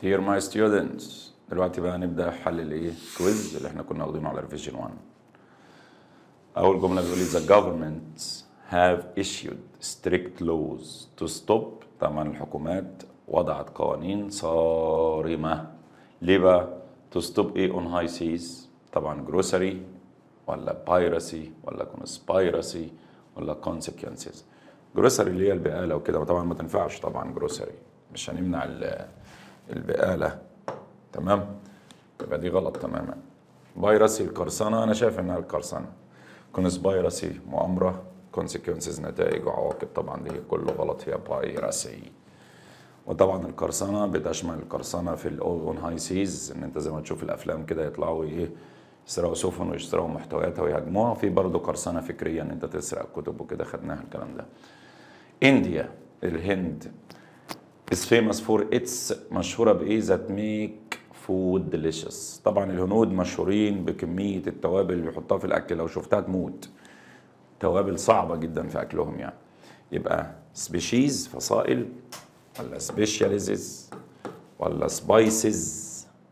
Here my students دلوقتي بقى نبدأ حل الايه كويز اللي احنا كنا واخدينه على ريفيجن 1 أول جملة بيقول لي the government have issued strict laws to stop طبعا الحكومات وضعت قوانين صارمة ليه بقى to stop ايه on high seas طبعا grocery ولا piracy ولا conspiracy ولا consequences grocery اللي هي البقالة وكده طبعا ما تنفعش طبعا grocery مش هنمنع ال- البقالة تمام يبقى دي غلط تماما فيروسي القرصنة أنا شايف إنها القرصنة كونسبايرسي مؤامرة كونسيكونسز نتائج وعواقب طبعا دي كله غلط هي بايرسي وطبعا القرصنة بتشمل القرصنة في الأون هاي سيز إن أنت زي ما تشوف الأفلام كده يطلعوا إيه يسرقوا سفن ويشتروا محتوياتها ويهاجموها في برضه قرصنة فكرية إن أنت تسرق كتب وكده خدناها الكلام ده انديا الهند is famous for its مشهورة بإيه that make food delicious طبعا الهنود مشهورين بكمية التوابل اللي بيحطوها في الأكل لو شفتها تموت توابل صعبة جدا في أكلهم يعني يبقى سبيشيز فصائل ولا سبيشاليزز ولا سبايسز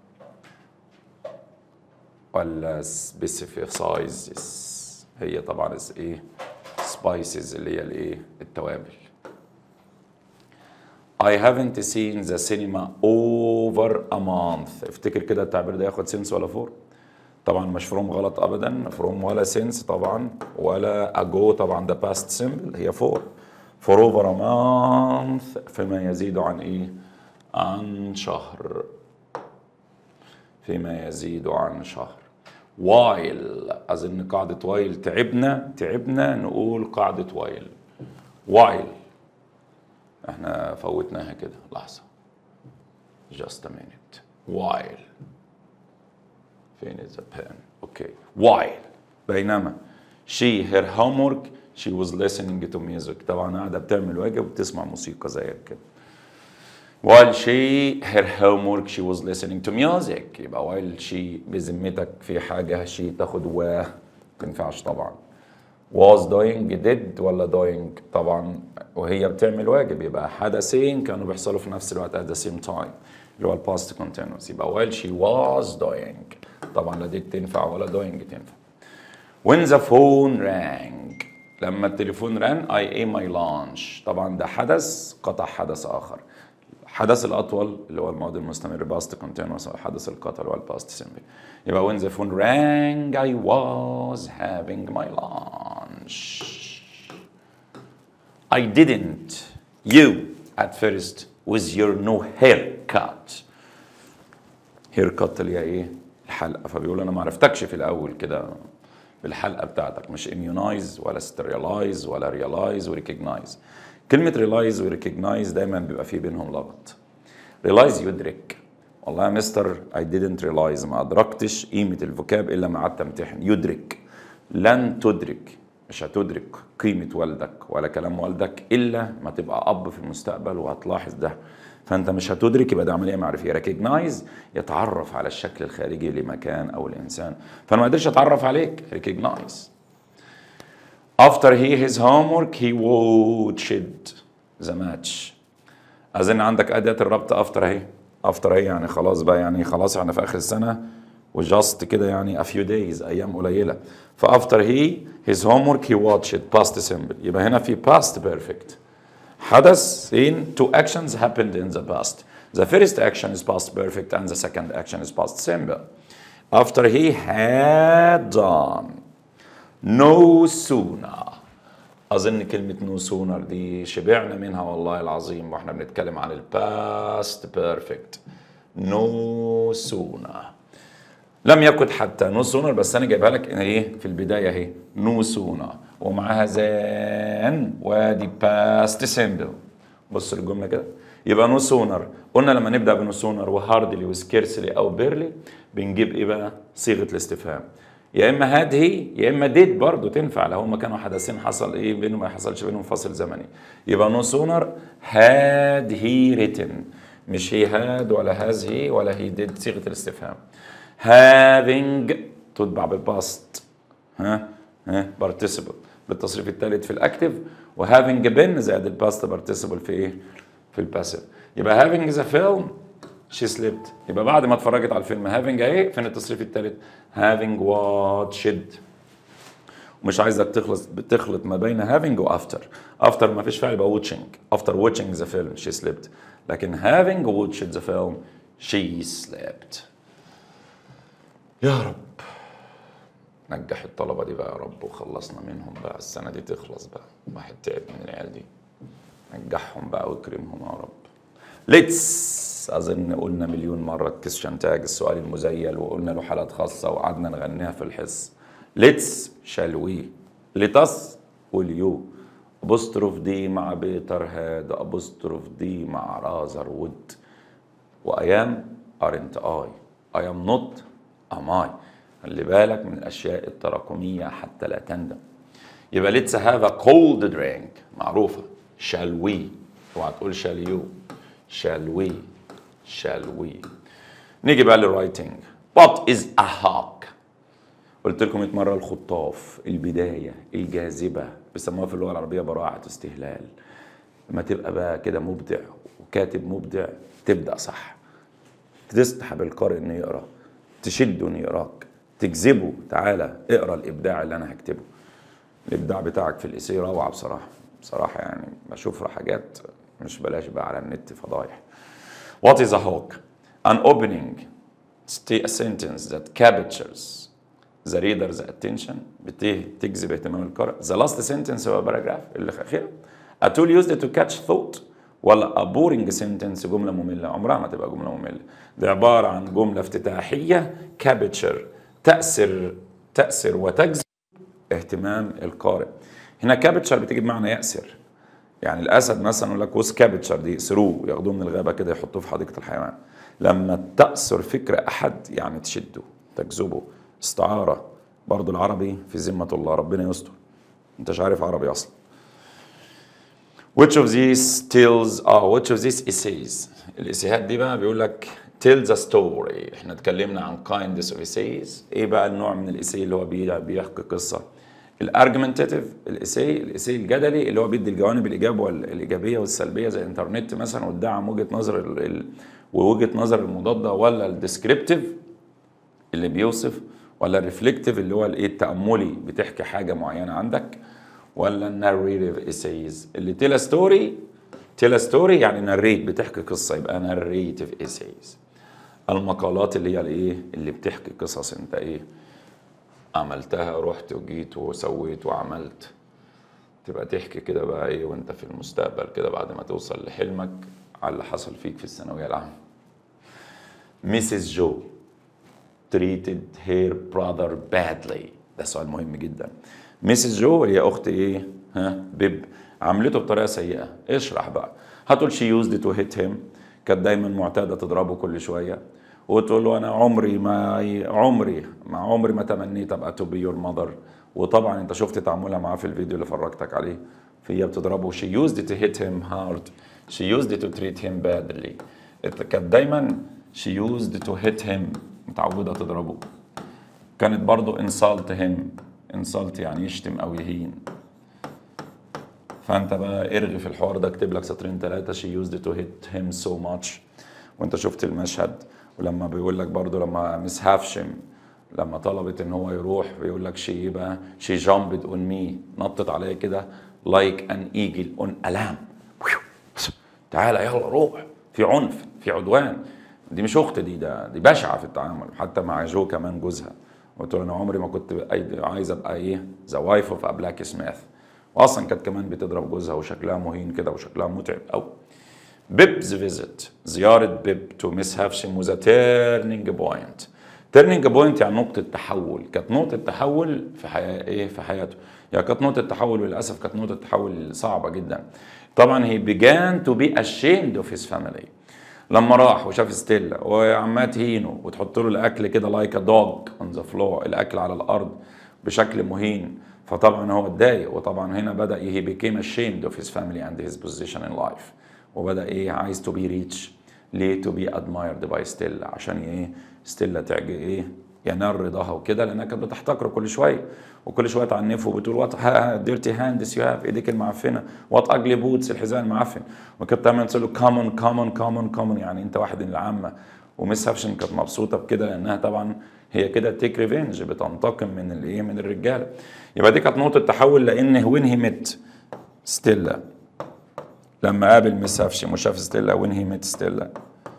ولا سبيسيفيسايزز هي طبعا اس- ايه سبايسز اللي هي الايه التوابل I haven't seen the cinema over a month افتكر كده التعبير ده ياخد سنس ولا فور طبعا مش فروم غلط ابدا فروم ولا سنس طبعا ولا اجو طبعا ده باست سيمبل هي فور فور اوفر a month فيما يزيد عن ايه عن شهر فيما يزيد عن شهر while اظن قاعدة while تعبنا تعبنا نقول قاعدة while while احنا فوتناها كده لحظة just a minute while فين is the pen اوكي while بينما she her homework she was listening to music طبعا قاعدة بتعمل واجب وبتسمع موسيقى زيك كده while she her homework she was listening to music يبقى while she بذمتك في حاجة she تاخد و ما تنفعش طبعا was doing did ولا doing طبعا وهي بتعمل واجب يبقى حدثين كانوا بيحصلوا في نفس الوقت at the same time اللي هو الباست continuous يبقى while she was doing طبعا لا did تنفع ولا doing تنفع when the phone rang لما التليفون رن I ate my lunch طبعا ده حدث قطع حدث آخر الحدث الأطول اللي هو الماضي المستمر باست continuous أو الحدث القطع اللي هو الباست simple يبقى when the phone rang I was having my lunch I didn't you at first with your no haircut haircut اللي هي ايه الحلقه فبيقول انا ما عرفتكش في الاول كده بالحلقه بتاعتك مش immunize ولا sterilize ولا realize وريكوجنايز كلمه realize وريكوجنايز دايما بيبقى في بينهم لغط realize يدرك والله يا مستر I didn't realize ما أدركتش قيمة الفوكاب إلا ما قعدت أمتحن يدرك لن تدرك مش هتدرك قيمة والدك ولا كلام والدك إلا ما تبقى أب في المستقبل وهتلاحظ ده فأنت مش هتدرك يبقى ده عملية معرفية ريكوجنايز يتعرف على الشكل الخارجي لمكان أو الإنسان فأنا ما قدرش أتعرف عليك ريكوجنايز After he his homework he watched the match اظن عندك اداه الربط افتر اهي افتر اهي يعني خلاص بقى يعني خلاص احنا في اخر السنه وجاست كده يعني a few days ايام قليله فافتر هي his homework he watched past simple يبقى هنا في past perfect حدث in two actions happened in the past the first action is past perfect and the second action is past simple after he had done no sooner اظن كلمه نو سونر دي شبعنا منها والله العظيم واحنا بنتكلم عن الباست بيرفكت نو سونر لم يكن حتى نو سونر بس انا جايبها لك ايه في البدايه اهي نو سونر ومعاها زان وادي باست سيمبل بص الجمله كده يبقى نو سونر قلنا لما نبدا بنو سونر وهاردلي وسكيرسلي او بيرلي بنجيب ايه بقى صيغه الاستفهام يا اما هاد هي يا اما ديد برضه تنفع لو هما كانوا حدثين حصل ايه بينهم ما حصلش بينهم فاصل زمني يبقى نو سونر هاد هي ريتن مش هي هاد ولا هاز هي ولا هي ديد صيغه الاستفهام having تتبع بالباست ها ها participle بالتصريف الثالث في الاكتف وهافينج بن زائد الباست participle في ايه في الباسيف يبقى having is a film she slept يبقى بعد ما اتفرجت على الفيلم having ايه فين التصريف الثالث having watched ومش عايزك تخلص بتخلط ما بين having و after after ما فيش فعل يبقى watching after watching the film she slept لكن having watched the film she slept يا رب نجح الطلبة دي بقى يا رب وخلصنا منهم بقى السنة دي تخلص بقى واحد تعب من العيال دي نجحهم بقى واكرمهم يا رب ليتس اظن قلنا مليون مره الكيستشن تاج السؤال المزيل وقلنا له حالات خاصه وقعدنا نغنيها في الحصه ليتس شال وي لتس واليو ابوستروف دي مع بيتر هاد ابوستروف دي مع رازر وود وايام ارنت اي اي ام نوت ام اي خلي بالك من الاشياء التراكميه حتى لا تندم يبقى ليتس هاف ا كولد درينك معروفه shall we اوعى تقول shall you shall we shall we نيجي بقى للرايتنج what is a hawk قلت لكم 100 مره الخطاف البدايه الجاذبه بيسموها في اللغه العربيه براعه استهلال لما تبقى بقى كده مبدع وكاتب مبدع تبدا صح تسحب القارئ انه يقرا تشده انه يقراك تجذبه تعالى اقرا الابداع اللي انا هكتبه الابداع بتاعك في الاسي روعه بصراحه بصراحه يعني بشوف حاجات مش بلاش بقى على النت فضايح What is a hawk? An opening st- a sentence that captures the reader's attention بتجذب اهتمام القارئ. The last sentence هو paragraph اللي أخيرا. A tool used to catch thought ولا a boring sentence جملة مملة عمرها ما تبقى جملة مملة. دي عبارة عن جملة افتتاحية capture تأثر تأثر وتجذب اهتمام القارئ. هنا كابتشر بتيجي بمعنى يأسر. يعني الاسد مثلا يقول لك وس كابتشر دي يأسروه ياخدوه من الغابه كده يحطوه في حديقه الحيوان لما تأثر فكر احد يعني تشده تجذبه استعاره برضو العربي في ذمه الله ربنا يستر انتش عارف عربي اصلا which of these tells اه which of these essays الاسيهات دي بقى بيقول لك tell the story احنا اتكلمنا عن kinds of essays ايه بقى النوع من الاسي اللي هو بي- بيحكي قصه الارجمنتيف الاسي الاسي الجدلي اللي هو بيدي الجوانب الايجاب والايجابيه والسلبيه زي الانترنت مثلا وادعم وجهه نظر ال- ال- ووجهه نظر المضاده ولا الديسكريبتيف اللي بيوصف ولا الريفلكتيف اللي هو الايه التاملي بتحكي حاجه معينه عندك ولا الناريتيف اسايز اللي تيلا ستوري تيلا ستوري يعني ناريت بتحكي قصه يبقى ناريتيف اسايز المقالات اللي هي الايه اللي بتحكي قصص انت ايه عملتها رحت وجيت وسويت وعملت تبقى تحكي كده بقى ايه وانت في المستقبل كده بعد ما توصل لحلمك على اللي حصل فيك في الثانويه العامه ميسيس جو treated her brother badly ده سؤال مهم جدا ميسيس جو هي اخت ايه ها بيب عملته بطريقه سيئه اشرح بقى هتقول شي used to hit him كانت دايما معتاده تضربه كل شويه وتقول له انا عمري ما عمري ما عمري ما تمنيت ابقى to be your mother وطبعا انت شفت تعاملها معاه في الفيديو اللي فرجتك عليه فهي بتضربه she used to hit him hard she used to treat him badly كانت دايما she used to hit him متعودة تضربه كانت برضو insult him insult يعني يشتم أو يهين فأنت بقى ارغي في الحوار ده اكتب لك سطرين ثلاثة she used to hit him so much وانت شفت المشهد ولما بيقول لك برضو لما مس هافشم لما طلبت ان هو يروح بيقول لك شي ايه بقى شي جامبد اون مي نطت عليا كده لايك ان ايجل اون الام تعالى يلا روح في عنف في عدوان دي مش اخت دي ده دي بشعه في التعامل حتى مع جو كمان جوزها قلت له انا عمري ما كنت أي- عايز ابقى ايه ذا وايف اوف بلاك سميث واصلا كانت كمان بتضرب جوزها وشكلها مهين كده وشكلها متعب قوي بيبز فيزيت زيارة بيب تو ميس هافشم وذا تيرنينج بوينت تيرنينج بوينت يعني نقطة تحول كانت نقطة تحول في حياة ايه في حياته يعني كانت نقطة تحول وللأسف كانت نقطة تحول صعبة جدا طبعا he began to be ashamed of his family لما راح وشاف ستيلا وعمال تهينه وتحط له الاكل كده لايك ا دوج اون ذا فلور الاكل على الارض بشكل مهين فطبعا هو اتضايق وطبعا هنا بدا he became ashamed of his family and his position in life وبدا ايه عايز to be rich ليه to be admired by ستيلا عشان ايه ستيلا تعجب ايه ينال رضاها وكده لانها كانت بتحتقره كل شويه وكل شويه تعنفه وبتقول وات ديرتي هاندس يو هاف ايديك المعفنه وات اجلي بوتس الحذاء المعفن وكانت دايما تقول له كومن كومن كومن كومن يعني انت واحد من العامه وميس هافشن كانت مبسوطه بكده لانها طبعا هي كده تيك ريفينج بتنتقم من الايه من الرجاله يبقى دي كانت نقطه تحول لان وين هي مت ستيلا لما قابل ميس هافشن وشاف ستيلا وين هي مت ستيلا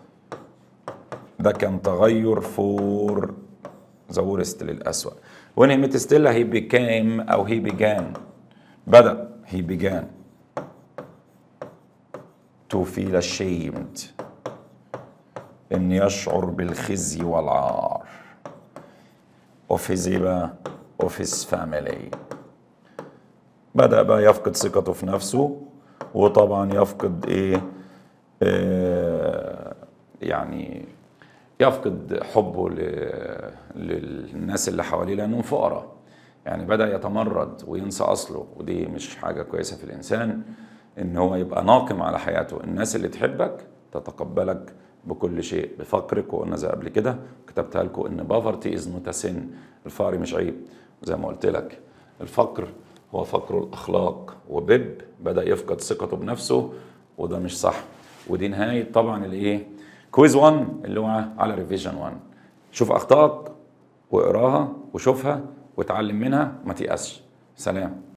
ده كان تغير فور ذا ورست للأسوأ when he met Stella he became أو he began بدأ he began to feel ashamed إن يشعر بالخزي والعار of his إيه بقى of his family بدأ بقى يفقد ثقته في نفسه وطبعا يفقد إيه آه يعني يفقد حبه ل- للناس اللي حواليه لانهم فقراء يعني بدا يتمرد وينسى اصله ودي مش حاجه كويسه في الانسان ان هو يبقى ناقم على حياته الناس اللي تحبك تتقبلك بكل شيء بفقرك وقلنا زي قبل كده كتبتها لكم ان بافرتي از نوت سن الفقر مش عيب زي ما قلت لك الفقر هو فقر الاخلاق وبيب بدا يفقد ثقته بنفسه وده مش صح ودي نهايه طبعا الايه كويز 1 اللي هو على ريفيجن 1 شوف اخطائك واقراها وشوفها واتعلم منها ما تيأسش سلام